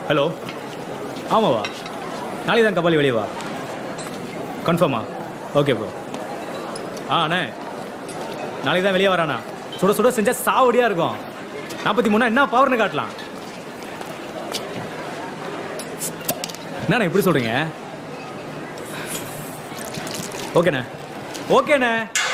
Hello ஆமாவா நாளைக்கு தான் கபாலி வெளியே வா கன்ஃபார்மா ஓகே ப்ரோ ஆ அண்ணே நாளைக்கு தான் வெளியே வரானா சுட சுட செஞ்சா சாவடியா இருக்கும் நாற்பத்தி மூணா என்ன பவர்னு காட்டலாம் என்னண்ணே இப்படி சொல்றீங்க ஓகேண்ணே ஓகேண்ணே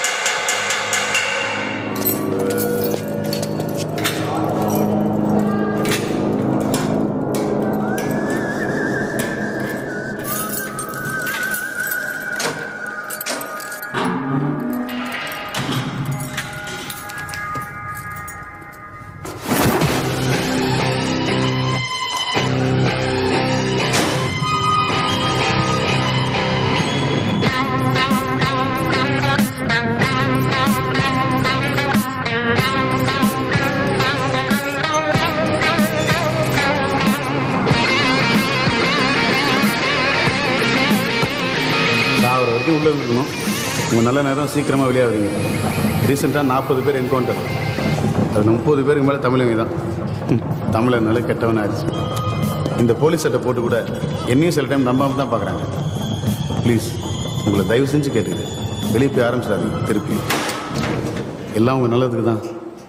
சாகிற வரைக்கும் உள்ளே இருக்கணும் உங்கள் நல்ல நேரம் சீக்கிரமாக வெளியாகுறீங்க ரீசெண்டாக நாற்பது பேர் என்கவுண்டர் அது முப்பது பேருக்கு மேலே தமிழங்க தான் ம், தமிழர்னால கெட்டவன் ஆயிடுச்சு இந்த போலீஸ் சட்டை போட்டு கூட என்னையும் சில டைம் நம்பாம தான் பார்க்குறாங்க ப்ளீஸ் உங்களை தயவு செஞ்சு கேட்டுக்கிறேன் வெளியே போய் ஆரம்பிச்சிடாதீங்க திருப்பி எல்லாம் உங்கள் நல்லதுக்கு தான்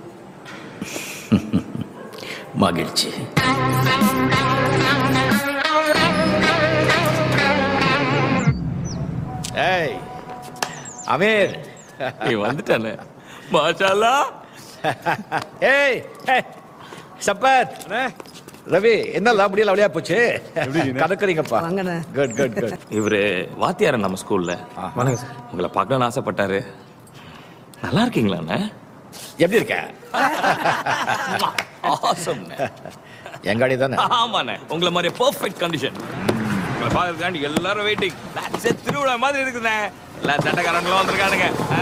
மகிழ்ச்சி ஏய் அமீர் நீ வந்துட்டானே மாஷால்லா ஏய் ஏய், சப்பத் ரவி என்னலாம் முடியல வழியா போச்சு கலக்குறீங்கப்பா குட் குட் குட் இவரு வாத்தியார் நம்ம ஸ்கூல்ல வணக்கம் சார் உங்களை பார்க்கணும்னு ஆசைப்பட்டாரு நல்லா இருக்கீங்களாண்ணே எப்படி இருக்க ஆசம்ண்ணே எங்காடி தானே ஆமாண்ணே உங்களை மாதிரி பெர்ஃபெக்ட் கண்டிஷன் உங்களை பார்க்கறதுக்காண்டி எல்லாரும் வெயிட்டிங் திருவிழா மாதிரி இருக்குண்ணே எல்லா சண்டைக்காரங்களும் வந்திருக்கானுங்க ஆ.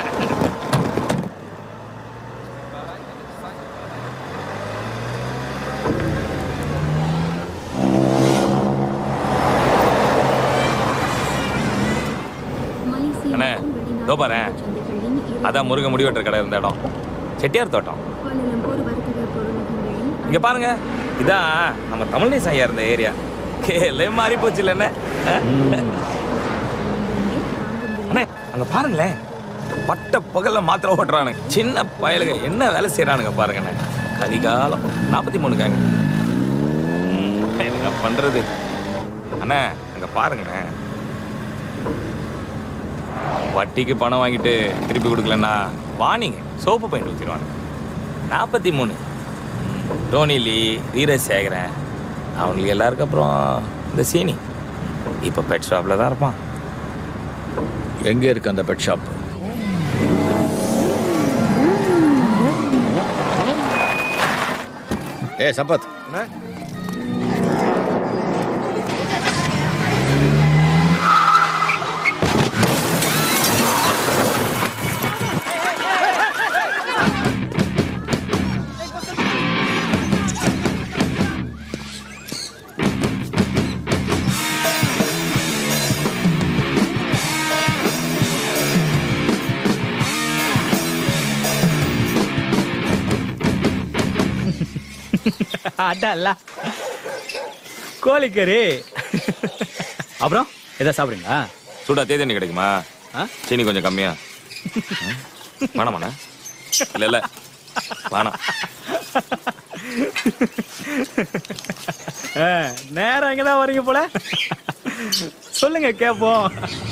அண்ணே இதோ பாரு அதான் முருகன் முடிவெட்டுற கடை இருந்த இடம் செட்டியார் தோட்டம் இங்க பாருங்க இதான் நம்ம தமிழ்நேசன் ஐயா இருந்த ஏரியா கேலே மாறி போச்சு இல்ல அண்ணே அங்க பாருங்களேன் பட்ட பகல்ல மாத்திரை ஓட்டுறானுங்க சின்ன பயலுங்க என்ன வேலை செய்யறானுங்க பாருங்கண்ணே கரிகாலம் நாற்பத்தி மூணுக்காங்க என்ன பண்றது அண்ணே அங்க பாருங்கண்ணே வட்டிக்கு பணம் வாங்கிட்டு திருப்பி கொடுக்கலன்னா வாணிங்க சோப்பு பெயிண்ட் ஊற்றிடுவாங்க நாற்பத்தி மூணு டோனிலி வீரசேகரன் அவங்களுக்கு எல்லாருக்கும் அப்புறம் இந்த சீனி இப்போ பெட் ஷாப்பில் தான் இருப்பான் எங்க இருக்கு அந்த பெட் ஷாப் ஏ சம்பத் அடல்ல கோழிக்கறி அப்புறம் எதாவது சாப்பிடுங்களா சூடா தேதண்ணி கிடைக்குமா ஆ? சீனி கொஞ்சம் கம்மியா ம்? வேணாமாண்ணே இல்லை இல்லை வேணாம் ஆ, நேரா இங்க தான் வரீங்க போல சொல்லுங்க கேப்போம்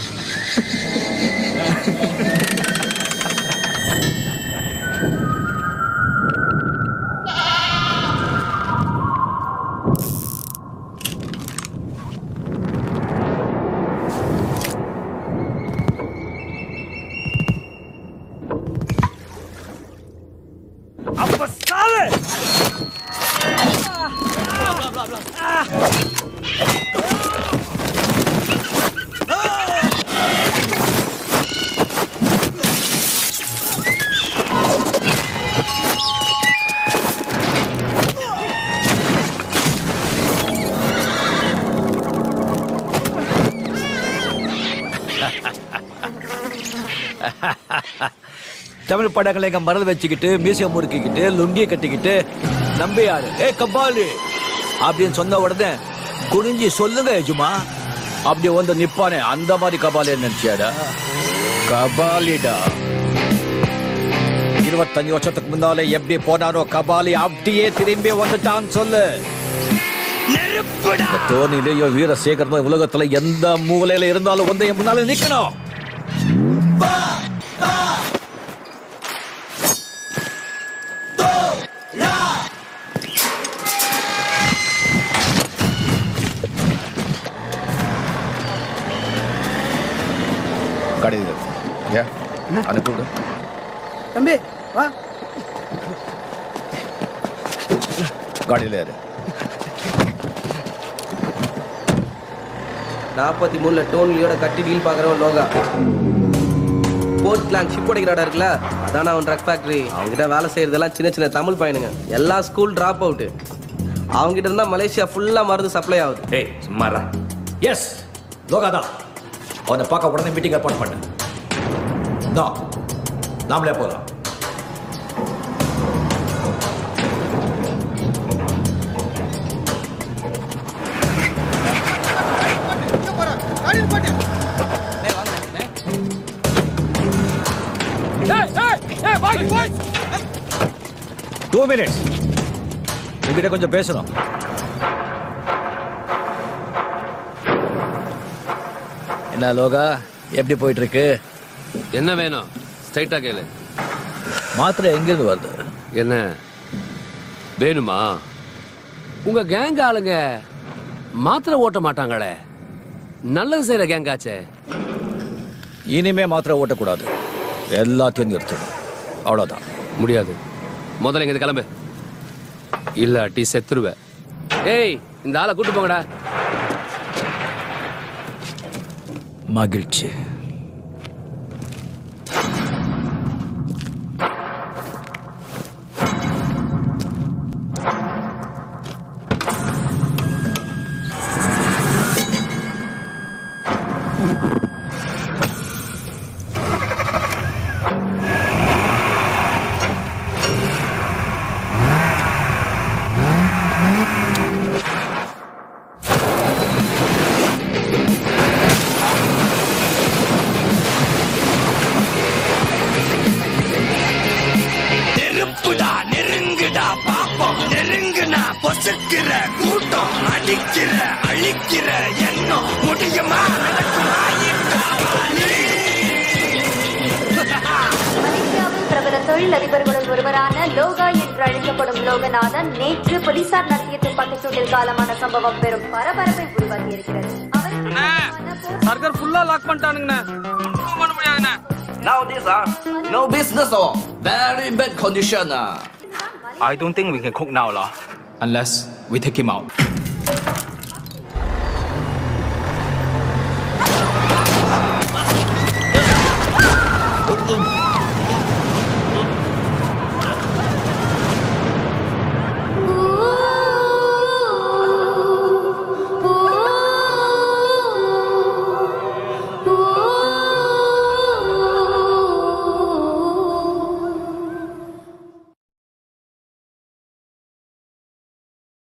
அப்ப சாவு தமிழ் படங்களை எங்க மறந்து வச்சுக்கிட்டு மியூசியம் முறுக்கிக்கிட்டு லுங்கியை கட்டிக்கிட்டு நம்பியாரு ஏ கபாலு அப்படின்னு சொன்ன உடனே குனிஞ்சி சொல்லுங்க எஜுமா அப்படி வந்து நிப்பானே அந்த மாதிரி கபாலி நினைச்சியாடா கபாலிடா இருபத்தஞ்சு வருஷத்துக்கு முன்னாலே எப்படி போனாரோ கபாலி அப்படியே திரும்பி வந்துட்டான் சொல்லு இந்த தோனிலேயோ வீரசேகரனோ உலகத்துல எந்த மூலையில இருந்தாலும் வந்து என் முன்னால நிக்கணும் கடையில் ஏன் அனுப்பிவிடு தம்பி வா காடியில் ஏறு நாற்பத்தி மூணுல டோனியோட கட்டி டீல் பார்க்குறவன் லோகா போர்ட் கிளாங் ஷிப் உடைக்கிறாடா இருக்குல்ல அதான் அவன் ட்ரக் ஃபேக்டரி அவங்ககிட்ட வேலை செய்யறதெல்லாம் சின்ன சின்ன தமிழ் பையனுங்க எல்லா ஸ்கூல் ட்ராப் அவுட்டு அவங்ககிட்ட இருந்தா மலேசியா ஃபுல்லா மருந்து சப்ளை ஆகுது ஏய் சும்மாடா எஸ் லோகாதான் அவனை பார்க்க உடனே மீட்டிங் ஏற்பாடு பண்ணு தான் நாமளே போகலாம் டூ மினிட்ஸ் உங்ககிட்ட கொஞ்சம் பேசணும் என்ன லோகா எப்படி போயிட்டு இருக்கு என்ன வேணும் ஸ்ட்ரைட்டா கேளு மாத்திரை எங்கிருந்து வருது என்ன வேணுமா உங்க கேங் ஆளுங்க மாத்திரை ஓட்ட மாட்டாங்களே நல்லது செய்யற கேங் ஆச்சே இனிமே மாத்திரை ஓட்டக்கூடாது எல்லாத்தையும் நிறுத்தணும் அவ்வளோதான் முடியாது முதல்ல இங்க கிளம்பு இல்லாட்டி செத்துருவ ஏய் இந்த ஆளை கூட்டு போங்கடா மகிழ்ச்சி நெருப்புடா நெருங்குடா பாப்போம் நெருங்குனா பொசுக்கிற கூட்டம் அடிக்கிற அழிக்கிற எண்ணம் முடியுமா நடக்குமா மலேசியாவில் பிரபல தொழிலதிபர்களுள் ஒருவரான லோகா என்று அழைக்கப்படும் லோகநாதன் நேற்று போலீசார் நடத்திய துப்பாக்கிச் சூட்டில் காலமான சம்பவம் பெரும் பரபரப்பை உருவாக்கியிருக்கிறது அவருக்கு சொந்தமான போர் சர்க்கர் ஃபுல்லா லாக் பண்ணிட்டானுங்கண்ணே ஒன்றும் பண்ண முடியாதுண்ணே Now this are no business or very bad condition. Uh. I don't think we can cook now, lah, unless we take him out.